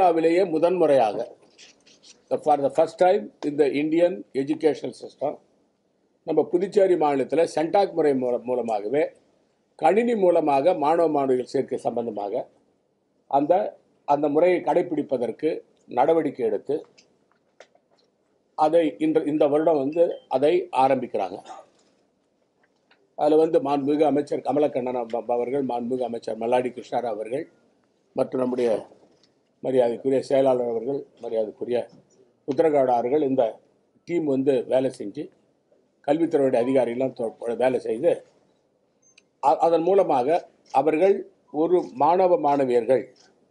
இந்தியாவிலேயே முதன்முறையாக for the first time இந்த இந்தியன் எஜுகேஷனல் சிஸ்டம் நம்ம புதுச்சேரி மாநிலத்தில் சென்டாக் முறை மூல- மூலமாகவே கணினி மூலமாக மாணவ மாணவிகள் சேர்க்கை சம்பந்தமாக அந்த அந்த முறையை கடைபிடிப்பதற்கு நடவடிக்கை எடுத்து அதை இன்று இந்த வருடம் வந்து அதை ஆரம்பிக்கிறாங்க அதில் வந்து மாண்புமிகு அமைச்சர் கமலக்கண்ணன் அவ- அவர்கள் மாண்புமிகு அமைச்சர் மல்லாடி கிருஷ்ணாராவ் அவர்கள் மற்றும் நம்முடைய மரியாதைக்குரிய செயலாளர் அவர்கள் மரியாதைக்குரிய உத்தரகாடார்கள் இந்த டீம் வந்து வேலை செஞ்சு கல்வித்துறையுடைய அதிகாரிகள்லாம் தொ- வேலை செய்து அ- அதன் மூலமாக அவர்கள் ஒரு மாணவ மாணவியர்கள்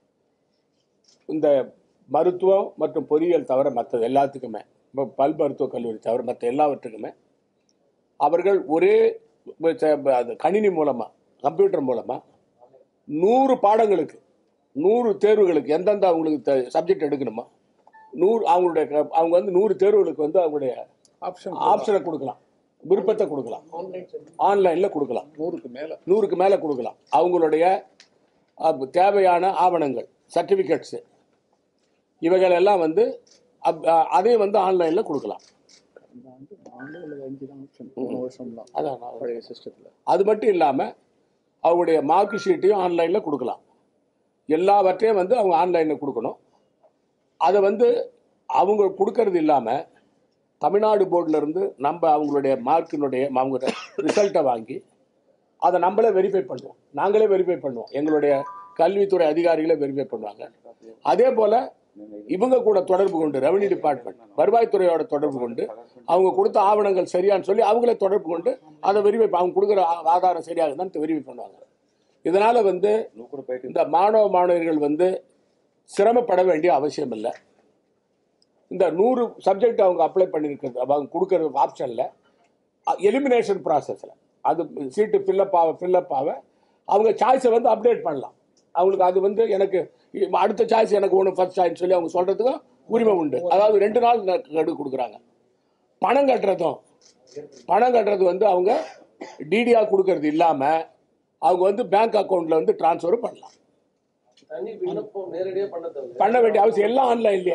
இந்த மருத்துவம் மற்றும் பொறியியல் தவிர மற்றது எல்லாத்துக்குமே இப்போ பல் மருத்துவக் கல்லூரி தவிர மற்ற எல்லாவற்றுக்குமே அவர்கள் ஒரே ச- அது கணினி மூலமாக கம்ப்யூட்டர் மூலமாக நூறு பாடங்களுக்கு நூறு தேர்வுகளுக்கு எந்தெந்த அவங்களுக்கு சப்ஜெக்ட் எடுக்கணுமோ நூறு அவங்களுடைய க- அவங்க வந்து நூறு தேர்வுகளுக்கு வந்து அவங்களுடைய ஆப்ஷன் ஆப்ஷனை கொடுக்கலாம் விருப்பத்தை கொடுக்கலாம் ஆன்லைனில் கொடுக்கலாம் நூறுக்கு மேல நூறுக்கு மேலே கொடுக்கலாம் அவங்களுடைய அப், தேவையான ஆவணங்கள் சர்டிஃபிகேட்ஸு இவைகள் எல்லாம் வந்து அப்- அ- அதையும் வந்து ஆன்லைனில் கொடுக்கலாம் இந்த ஆண்டு நாலு அல்லது அஞ்சு தான் ஆப்ஷன் போன வருஷம் தான் அதான் நான் பழைய சிஸ்டத்துல அது மட்டும் இல்லாமல் அவங்களுடைய மார்க் ஷீட்டையும் ஆன்லைனில் கொடுக்கலாம் எல்லாவற்றையும் வந்து அவங்க ஆன்லைனில் கொடுக்கணும் அதை வந்து அவங்க கொடுக்கறது இல்லாமல் தமிழ்நாடு போர்டுல இருந்து நம்ம அவங்களுடைய மார்க்கினுடைய அவங்க ரிசல்ட்டை வாங்கி அதை நம்மளே வெரிஃபை பண்ணுவோம் நாங்களே வெரிஃபை பண்ணுவோம் எங்களுடைய கல்வித்துறை அதிகாரிகளே வெரிஃபை பண்ணுவாங்க அதே போல் இவங்க கூட தொடர்பு கொண்டு ரெவன்யூ டிபார்ட்மெண்ட் வருவாய்த்துறையோட தொடர்பு கொண்டு அவங்க கொடுத்த ஆவணங்கள் சரியான்னு சொல்லி அவங்களே தொடர்பு கொண்டு அதை வெரிஃபை அவங்க கொடுக்குற ஆ- ஆதாரம் சரியாக தான் வெரிஃபை பண்ணுவாங்க இதனால வந்து இந்த மாணவ மாணவியர்கள் வந்து சிரமப்பட வேண்டிய அவசியம் இல்லை இந்த நூறு சப்ஜெக்ட் அவங்க அப்ளை பண்ணியிருக்கிறது அவங்க கொடுக்குற ஆப்ஷனில் எலிமினேஷன் ப்ராசஸில் அது சீட்டு ஃபில்லப் ஆக ஃபில்லப் ஆக அவங்க சாய்ஸை வந்து அப்டேட் பண்ணலாம் அவங்களுக்கு அது வந்து எனக்கு இ- அடுத்த சாய்ஸ் எனக்கு ஒன்று ஃபர்ஸ்ட் சாய்ஸ் சொல்லி அவங்க சொல்கிறதுக்கும் உரிமை உண்டு அதாவது ரெண்டு நாள் ந- கெடு கொடுக்குறாங்க பணம் கட்டுறதும் பணம் கட்டுறது வந்து அவங்க டிடியாக கொடுக்கறது இல்லாமல் அவங்க வந்து பேங்க் அக்கௌண்ட்டில் வந்து ட்ரான்ஸ்ஃபரும் பண்ணலாம் தனி விண்ணப்பம் நேரடியா பண்ண தேவை பண்ண வேண்டிய அவசியம் எல்லாம் ஆன்லைன்லேயே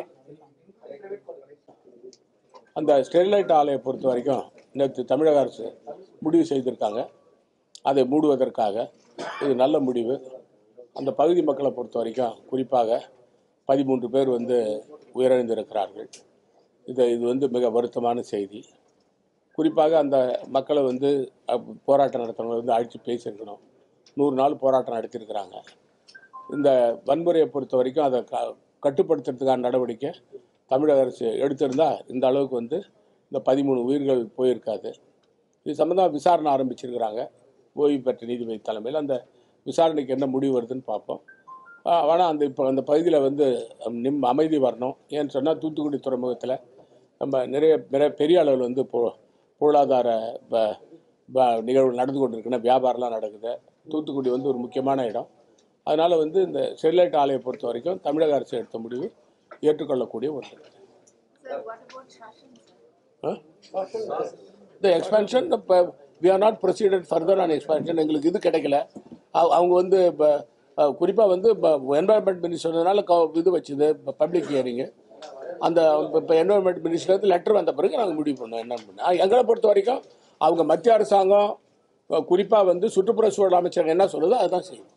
அந்த ஸ்டெர்லைட் ஆலையை பொறுத்த வரைக்கும் நேற்று தமிழக அரசு முடிவு செய்திருக்காங்க அதை மூடுவதற்காக இது நல்ல முடிவு அந்த பகுதி மக்களை பொறுத்த வரைக்கும் குறிப்பாக பதிமூன்று பேர் வந்து உயிரிழந்திருக்கிறார்கள் இது இது வந்து மிக வருத்தமான செய்தி குறிப்பாக அந்த மக்களை வந்து அப்- போராட்டம் நடத்துறவங்களை வந்து அழைச்சி பேசியிருக்கணும் நூறு நாள் போராட்டம் நடத்தியிருக்கிறாங்க இந்த வன்முறையை பொறுத்த வரைக்கும் அதை க கட்டுப்படுத்துறதுக்கான நடவடிக்கை தமிழக அரசு எடுத்திருந்தா இந்த அளவுக்கு வந்து இந்த பதிமூணு உயிர்கள் போயிருக்காது இது சம்மந்தமாக விசாரணை ஆரம்பிச்சிருக்கிறாங்க ஓய்வு பெற்ற நீதிபதி தலைமையில் அந்த விசாரணைக்கு என்ன முடிவு வருதுன்னு பார்ப்போம் ஆனால் அந்த இப்போ அந்த பகுதியில் வந்து அம், நிம் அமைதி வரணும் ஏன்னு சொன்னால் தூத்துக்குடி துறைமுகத்தில் நம்ம நிறைய நிறைய பெரிய அளவில் வந்து பொ பொருளாதார ப- ப- நிகழ்வு நடந்து கொண்டிருக்குன்னா வியாபாரம்லாம் நடக்குது தூத்துக்குடி வந்து ஒரு முக்கியமான இடம் அதனால் வந்து இந்த ஸ்டெர்லைட் ஆலையை பொறுத்த வரைக்கும் தமிழக அரசு எடுத்த முடிவு ஏற்றுக்கொள்ளக்கூடிய ஒன்று Sir, what about Shashan, sir? இந்த எக்ஸ்பென்ஷன் இப்போ we are not proceeded further on expansion எங்களுக்கு இது கிடைக்கல அவ- அவங்க வந்து இப்போ குறிப்பாக வந்து இப்போ என்வரன்மெண்ட் மினிஸ்டர்னால இது வச்சுது பப்ளிக் ஹியரிங்கு அந்த இப்போ என்வரன்மெண்ட் மினிஸ்டர் லெட்டர் வந்த பிறகு நாங்கள் முடிவு பண்ணோம் என்ன பண்ண எங்களை பொறுத்த வரைக்கும் அவங்க மத்திய அரசாங்கம் குறிப்பாக வந்து சுற்றுப்புற சூழல் அமைச்சர் என்ன சொல்லுதோ அதுதான் செய்யும்